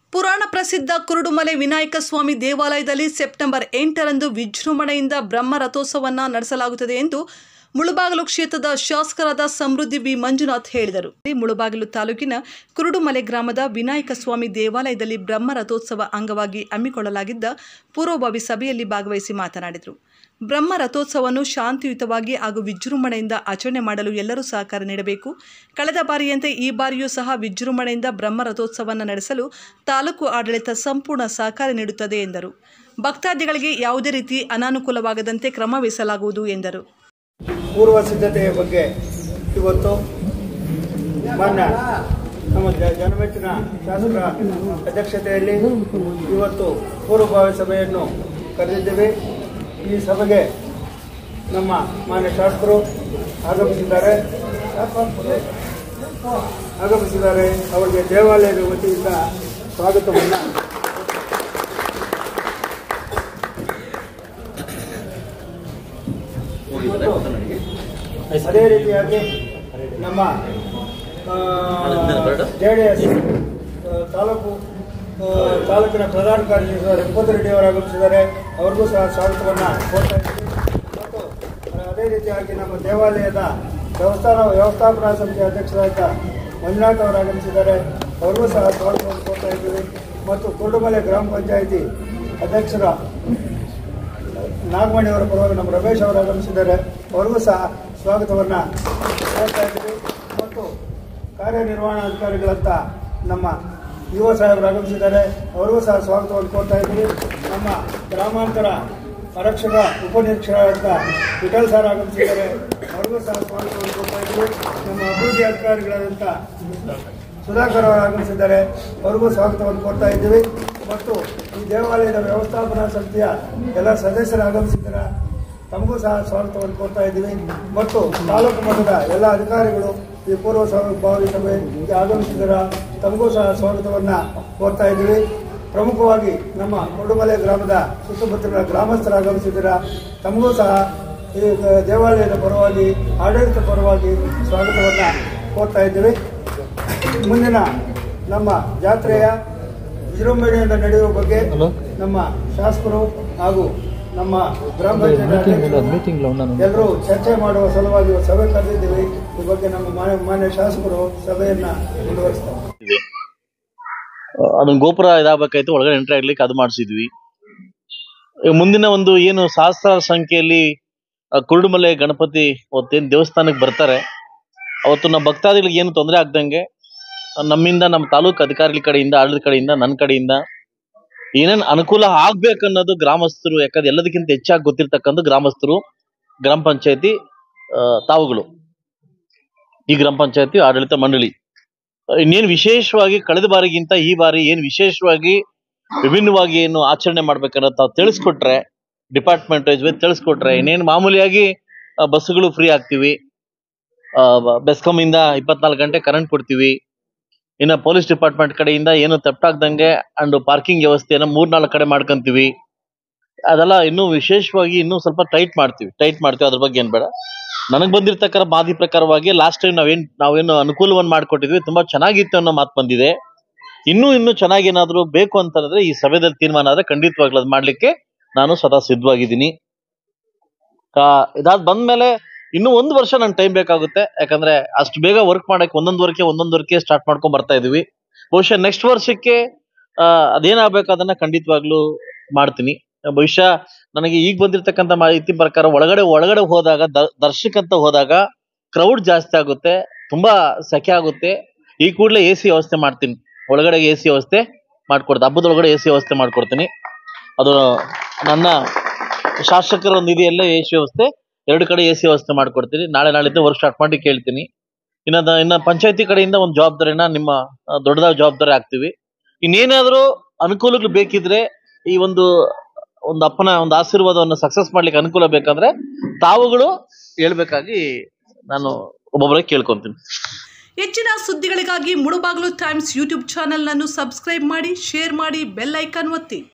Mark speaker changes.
Speaker 1: ಪುರಾಣ ಪ್ರಸಿದ್ಧ ಕುರುಡುಮಲೆ ವಿನಾಯಕ ಸ್ವಾಮಿ ದೇವಾಲಯದಲ್ಲಿ ಸೆಪ್ಟೆಂಬರ್ ಎಂಟರಂದು ವಿಜೃಂಭಣೆಯಿಂದ ಬ್ರಹ್ಮ ರಥೋತ್ಸವವನ್ನು ನಡೆಸಲಾಗುತ್ತದೆ ಎಂದು ಮುಳುಬಾಗಿಲು ಕ್ಷೇತ್ರದ ಶಾಸಕರಾದ ಸಮೃದ್ಧಿ ಬಿ ಮಂಜುನಾಥ್ ಹೇಳಿದರು ಮುಳುಬಾಗಿಲು ತಾಲೂಕಿನ ಕುರುಡುಮಲೆ ಗ್ರಾಮದ ವಿನಾಯಕ ಸ್ವಾಮಿ ದೇವಾಲಯದಲ್ಲಿ ಬ್ರಹ್ಮ ರಥೋತ್ಸವ ಅಂಗವಾಗಿ ಹಮ್ಮಿಕೊಳ್ಳಲಾಗಿದ್ದ ಪೂರ್ವಭಾವಿ ಸಭೆಯಲ್ಲಿ ಭಾಗವಹಿಸಿ ಮಾತನಾಡಿದರು ಬ್ರಹ್ಮ ರಥೋತ್ಸವವನ್ನು ಶಾಂತಿಯುತವಾಗಿ ಹಾಗೂ ವಿಜೃಂಭಣೆಯಿಂದ ಆಚರಣೆ ಮಾಡಲು ಎಲ್ಲರೂ ಸಹಕಾರ ನೀಡಬೇಕು ಕಳೆದ ಬಾರಿಯಂತೆ ಈ ಬಾರಿಯೂ ಸಹ ವಿಜೃಂಭಣೆಯಿಂದ ಬ್ರಹ್ಮ ರಥೋತ್ಸವವನ್ನು ನಡೆಸಲು ತಾಲೂಕು ಆಡಳಿತ ಸಂಪೂರ್ಣ ಸಹಕಾರ ನೀಡುತ್ತದೆ ಎಂದರು ಭಕ್ತಾದಿಗಳಿಗೆ ಯಾವುದೇ ರೀತಿ ಅನಾನುಕೂಲವಾಗದಂತೆ ಕ್ರಮ ವಹಿಸಲಾಗುವುದು ಎಂದರು
Speaker 2: ಪೂರ್ವ ಸಿದ್ಧತೆಯ ಬಗ್ಗೆ ಇವತ್ತು ಮಾನ್ಯ ನಮ್ಮ ಜ- ಜನಮೆಚ್ಚಿನ ಶಾಸಕರ ಅಧ್ಯಕ್ಷತೆಯಲ್ಲಿ ಇವತ್ತು ಪೂರ್ವಭಾವಿ ಸಭೆಯನ್ನು ಕರೆದಿದ್ದೇವೆ ಈ ಸಭೆಗೆ ನಮ್ಮ ಮಾನ್ಯ ಶಾಸಕರು ಆಗಮಿಸಿದ್ದಾರೆ ಆಗಮಿಸಿದ್ದಾರೆ ಅವರಿಗೆ ದೇವಾಲಯದ ವತಿಯಿಂದ ಸ್ವಾಗತವನ್ನು ಅದೇ ರೀತಿಯಾಗಿ ನಮ್ಮ ಜೆ ಡಿ ಎಸ್ ತಾಲೂಕು ಆ, ತಾಲೂಕಿನ ಪ್ರಧಾನ ಕಾರ್ಯದರ್ಶಿ ರೆಪ್ಪತ್ತು ರೆಡ್ಡಿ ಅವರು ಆಗಮಿಸಿದ್ದಾರೆ ಅವ್ರಿಗೂ ಸಹ ಸ್ವಾಗತವನ್ನು ಕೋರ್ತಾ ಇದ್ದೀವಿ ಮತ್ತು ಆ, ಅದೇ ರೀತಿಯಾಗಿ ನಮ್ಮ ದೇವಾಲಯದ ದೇವಸ್ಥಾನ ವ್ಯವಸ್ಥಾಪನಾ ಸಮಿತಿ ಅಧ್ಯಕ್ಷರಾದ ಮಂಜುನಾಥ್ ಅವರು ಆಗಮಿಸಿದ್ದಾರೆ ಅವ್ರಿಗೂ ಸಹ ಸ್ವಾಗತವನ್ನು ಕೋರ್ತಾ ಇದ್ದೀವಿ ಮತ್ತು ಕುರುಡುಮಲೆ ಗ್ರಾಮ ಪಂಚಾಯಿತಿ ಅಧ್ಯಕ್ಷರ ನಾಗಮಣಿ ಅವರ ಪರವಾಗಿ ನಮ್ಮ ರಮೇಶ್ ಅವರು ಆಗಮಿಸಿದ್ದಾರೆ ಅವ್ರಿಗೂ ಸಹ ಸ್ವಾಗತವನ್ನು ಹೇಳ್ತಾ ಇದ್ದೀವಿ ಮತ್ತು ಕಾರ್ಯನಿರ್ವಹಣಾಧಿಕಾರಿಗಳಂತ ನಮ್ಮ ಯುವ ಸಾಹೇಬರು ಆಗಮಿಸಿದ್ದಾರೆ ಅವ್ರಿಗೂ ಸಹ ಸ್ವಾಗತವನ್ನು ಕೋರ್ತಾ ಇದ್ದೀವಿ ನಮ್ಮ ಗ್ರಾಮಾಂತರ ಆರಕ್ಷಕ ಉಪನಿರೀಕ್ಷಕರಾದಂಥ ವಿಠಲ್ ಸರ್ ಆಗಮಿಸಿದ್ದಾರೆ ಅವ್ರಿಗೂ ಸಹ ಸ್ವಾಗತವನ್ನು ಕೋರ್ತಾ ಇದ್ದೀವಿ ನಮ್ಮ ಅಭಿವೃದ್ಧಿ ಅಧಿಕಾರಿಗಳಾದಂಥ ಸುಧಾಕರ್ ಅವರು ಆಗಮಿಸಿದ್ದಾರೆ ಅವ್ರಿಗೂ ಸ್ವಾಗತವನ್ನು ಕೊಡ್ತಾ ಇದ್ದೀವಿ ಮತ್ತು ಈ ದೇವಾಲಯದ ವ್ಯವಸ್ಥಾಪನಾ ಸಮಿತಿಯ ಎಲ್ಲ ಸದಸ್ಯರು ಆಗಮಿಸಿದ್ದಾರೆ ತಮಗೂ ಸಹ ಸ್ವಾಗತವನ್ನು ಕೊಡ್ತಾ ಇದ್ದೀವಿ ಮತ್ತು ತಾಲೂಕು ಮಟ್ಟದ ಎಲ್ಲ ಅಧಿಕಾರಿಗಳು ಈ ಪೂರ್ವ ಭಾವಿ ಸಭೆಗೆ ಆಗಮಿಸಿದ್ದಾರೆ ತಮಗೂ ಸಹ ಸ್ವಾಗತವನ್ನು ಕೋರ್ತಾ ಇದ್ದೀವಿ ಪ್ರಮುಖವಾಗಿ ನಮ್ಮ ಕೊಡುಮಲೆ ಗ್ರಾಮದ ಸುತ್ತಮುತ್ತಲಿನ ಗ್ರಾಮಸ್ಥರು ಆಗಮಿಸಿದ್ದೀರಾ ತಮಗೂ ಸಹ ಈ ದೇವಾಲಯದ ಪರವಾಗಿ ಆಡಳಿತ ಪರವಾಗಿ ಸ್ವಾಗತವನ್ನು ಕೋರ್ತಾ ಇದ್ದೀವಿ ಮುಂದಿನ ನಮ್ಮ ಜಾತ್ರೆಯ ವಿಜೃಂಭಣೆಯಿಂದ ನಡೆಯುವ ಬಗ್ಗೆ ನಮ್ಮ ಶಾಸಕರು ಹಾಗೂ ನಮ್ಮ ಗ್ರಾಮ ಪಂಚಾಯತ್ ಅಧ್ಯಕ್ಷರು ಎಲ್ಲರೂ ಚರ್ಚೆ ಮಾಡುವ ಸಲುವಾಗಿ ಒಂದು ಸಭೆ ಕರೆದಿದ್ದೀವಿ ಈ ಬಗ್ಗೆ ನಮ್ಮ ಮಾನ್ಯ ಮಾನ್ಯ ಶಾಸಕರು ಸಭೆಯನ್ನ ಮುಂದುವರಿಸ್ತಾರೆ
Speaker 3: ಇದೆ ಅದನ್ನ ಗೋಪುರ ಇದಾಗಬೇಕಾಯ್ತು ಒಳಗಡೆ ಎಂಟ್ರಿ ಆಗ್ಲಿಕ್ಕೆ ಅದು ಮಾಡಿಸಿದ್ವಿ ಮುಂದಿನ ಒಂದು ಏನು ಸಹಸ್ರಾರು ಸಂಖ್ಯೆಯಲ್ಲಿ ಆ, ಕುರುಡುಮಲೆ ಗಣಪತಿ ಅವತ್ತೇನು ದೇವಸ್ಥಾನಕ್ಕೆ ಬರ್ತಾರೆ ಅವತ್ತು ನಮ್ಮ ಭಕ್ತಾದಿಗಳಿಗೆ ಏನು ತೊಂದರೆ ಆಗ್ದಂಗೆ ಆ, ನಮ್ಮಿಂದ ನಮ್ಮ ತಾಲೂಕು ಅಧಿಕಾರಿಗಳ ಕಡೆಯಿಂದ ಆಡಳಿತ ಕಡೆಯಿಂದ ನನ್ನ ಕಡೆಯಿಂದ ಏನೇನು ಅನುಕೂಲ ಆಗ್ಬೇಕನ್ನೋದು ಗ್ರಾಮಸ್ಥರು ಯಾಕಂದ್ರೆ ಎಲ್ಲದಕ್ಕಿಂತ ಹೆಚ್ಚಾಗಿ ಗೊತ್ತಿರ್ತಕ್ಕಂಥ ಗ್ರಾಮಸ್ಥರು ಗ್ರಾಮ ಪಂಚಾಯತಿ ತಾವುಗಳು ಈ ಗ್ರಾಮ ಪಂಚಾಯತಿ ಆಡಳಿತ ಮಂಡಳಿ ಇನ್ನೇನು ವಿಶೇಷವಾಗಿ ಕಳೆದ ಬಾರಿಗಿಂತ ಈ ಬಾರಿ ಏನು ವಿಶೇಷವಾಗಿ ವಿಭಿನ್ನವಾಗಿ ಏನು ಆಚರಣೆ ಮಾಡ್ಬೇಕನ್ನೋದು ತಾವು ತಿಳಿಸ್ಕೊಟ್ರೆ ಡಿಪಾರ್ಟ್ಮೆಂಟ್ ವೈಸ್ ತಿಳಿಸ್ಕೊಟ್ರೆ ಇನ್ನೇನು ಮಾಮೂಲಿಯಾಗಿ ಆ, ಬಸ್ಸುಗಳು ಫ್ರೀ ಆಗ್ತೀವಿ ಆ, ಬ- ಬೆಸ್ಕಾಂ ಇಂದ ಇಪ್ಪತ್ನಾಲ್ಕು ಗಂಟೆ ಕರೆಂಟ್ ಕೊಡ್ತೀವಿ ಇನ್ನು ಪೊಲೀಸ್ ಡಿಪಾರ್ಟ್ಮೆಂಟ್ ಕಡೆಯಿಂದ ಏನು ತಪ್ಪಾಗ್ದಂಗೆ ಅಂಡ್ ಪಾರ್ಕಿಂಗ್ ವ್ಯವಸ್ಥೆಯನ್ನ ಮೂರ್ನಾಲ್ಕು ಕಡೆ ಮಾಡ್ಕೊಂತೀವಿ ಅದೆಲ್ಲ ಇನ್ನೂ ವಿಶೇಷವಾಗಿ ಇನ್ನೂ ಸ್ವಲ್ಪ ಟೈಟ್ ಮಾಡ್ತೀವಿ ಟೈಟ್ ಮಾಡ್ತೀವಿ ಅದ್ರ ಬಗ್ಗೆ ಏನ್ ಬೇಡ ನನಗೆ ಬಂದಿರ್ತಕ್ಕಂಥ ಮಾಹಿತಿ ಪ್ರಕಾರವಾಗಿ ಲಾಸ್ಟ್ ಟೈಮ್ ನಾವೇನ್ ನಾವೇನು ಅನುಕೂಲವನ್ನು ಮಾಡ್ಕೊಟ್ಟಿದ್ವಿ ತುಂಬಾ ಚೆನ್ನಾಗಿತ್ತು ಅನ್ನೋ ಮಾತು ಬಂದಿದೆ ಇನ್ನೂ ಇನ್ನೂ ಚೆನ್ನಾಗಿ ಏನಾದ್ರು ಬೇಕು ಅಂತಂದ್ರೆ ಈ ಸಭೆದಲ್ಲಿ ತೀರ್ಮಾನ ಆದ್ರೆ ಖಂಡಿತವಾಗ್ಲೂ ಅದು ಮಾಡ್ಲಿಕ್ಕೆ ನಾನು ಸ್ವತಃ ಸಿದ್ಧವಾಗಿದ್ದೀನಿ ಆ, ಇದಾದ್ ಬಂದ್ಮೇಲೆ ಇನ್ನೂ ಒಂದು ವರ್ಷ ನಂಗೆ ಟೈಮ್ ಬೇಕಾಗುತ್ತೆ ಯಾಕಂದ್ರೆ ಅಷ್ಟು ಬೇಗ ವರ್ಕ್ ಮಾಡಕ್ಕೆ ಒಂದೊಂದು ವರ್ಕೆ ಒಂದೊಂದು ವರ್ಕೆ ಸ್ಟಾರ್ಟ್ ಮಾಡ್ಕೊಂಡ್ ಬರ್ತಾ ಇದೀವಿ ಬಹುಶಃ ನೆಕ್ಸ್ಟ್ ವರ್ಷಕ್ಕೆ ಆ, ಅದೇನಾಗಬೇಕು ಅದನ್ನ ಖಂಡಿತವಾಗ್ಲೂ ಮಾಡ್ತೀನಿ ಬಹುಶಃ ನನಗೆ ಈಗ ಬಂದಿರತಕ್ಕಂತ ಮಾಹಿತಿ ಪ್ರಕಾರ ಒಳಗಡೆ ಒಳಗಡೆ ಹೋದಾಗ ದ- ದರ್ಶಕಂತ ಹೋದಾಗ ಕ್ರೌಡ್ ಜಾಸ್ತಿ ಆಗುತ್ತೆ ತುಂಬಾ ಸೆಕೆ ಆಗುತ್ತೆ ಈ ಕೂಡಲೇ ಎ ಸಿ ವ್ಯವಸ್ಥೆ ಮಾಡ್ತೀನಿ ಒಳಗಡೆ ಎ ಸಿ ವ್ಯವಸ್ಥೆ ಮಾಡ್ಕೊಡ್ತೀನಿ ಹಬ್ಬದ ಒಳಗಡೆ ಎ ಸಿ ವ್ಯವಸ್ಥೆ ಮಾಡ್ಕೊಡ್ತೀನಿ ಅದು ನನ್ನ ಶಾಸಕರ ನಿಧಿಯಲ್ಲೇ ಎ ಸಿ ವ್ಯವಸ್ಥೆ ಎರಡು ಕಡೆ ಎ ಸಿ ವ್ಯವಸ್ಥೆ ಮಾಡ್ಕೊಡ್ತೀನಿ ನಾಳೆ ನಾಳಿದ್ದು ವರ್ಕ್ ಸ್ಟಾರ್ಟ್ ಮಾಡಿ ಕೇಳ್ತೀನಿ ಇನ್ನ ದ- ಇನ್ನ ಪಂಚಾಯತಿ ಕಡೆಯಿಂದ ಒಂದು ಜವಾಬ್ದಾರಿನ ನಿಮ್ಮ ಆ, ದೊಡ್ಡದಾದ ಜವಾಬ್ದಾರಿ ಆಗ್ತೀವಿ ಇನ್ನೇನಾದ್ರೂ ಅನುಕೂಲಗಳು ಬೇಕಿದ್ರೆ ಈ ಒಂದು ಒಂದು ಅಪ್ಪನ ಒಂದು ಆಶೀರ್ವಾದವನ್ನು ಸಕ್ಸಸ್ ಮಾಡ್ಲಿಕ್ಕೆ ಅನುಕೂಲ ಬೇಕಂದ್ರೆ ತಾವುಗಳು ಹೇಳ್ಬೇಕಾಗಿ ನಾನು ಒಬ್ಬೊಬ್ಬರೇ ಕೇಳ್ಕೊಂತೀನಿ
Speaker 1: ಹೆಚ್ಚಿನ ಸುದ್ದಿಗಳಿಗಾಗಿ ಮುಳುಬಾಗಿಲು ಟೈಮ್ಸ್ ಯೂಟ್ಯೂಬ್ ಚಾನೆಲ್ನನ್ನು ಸಬ್ಸ್ಕ್ರೈಬ್ ಮಾಡಿ ಶೇರ್ ಮಾಡಿ ಬೆಲ್ ಐಕಾನ್ ಒತ್ತಿ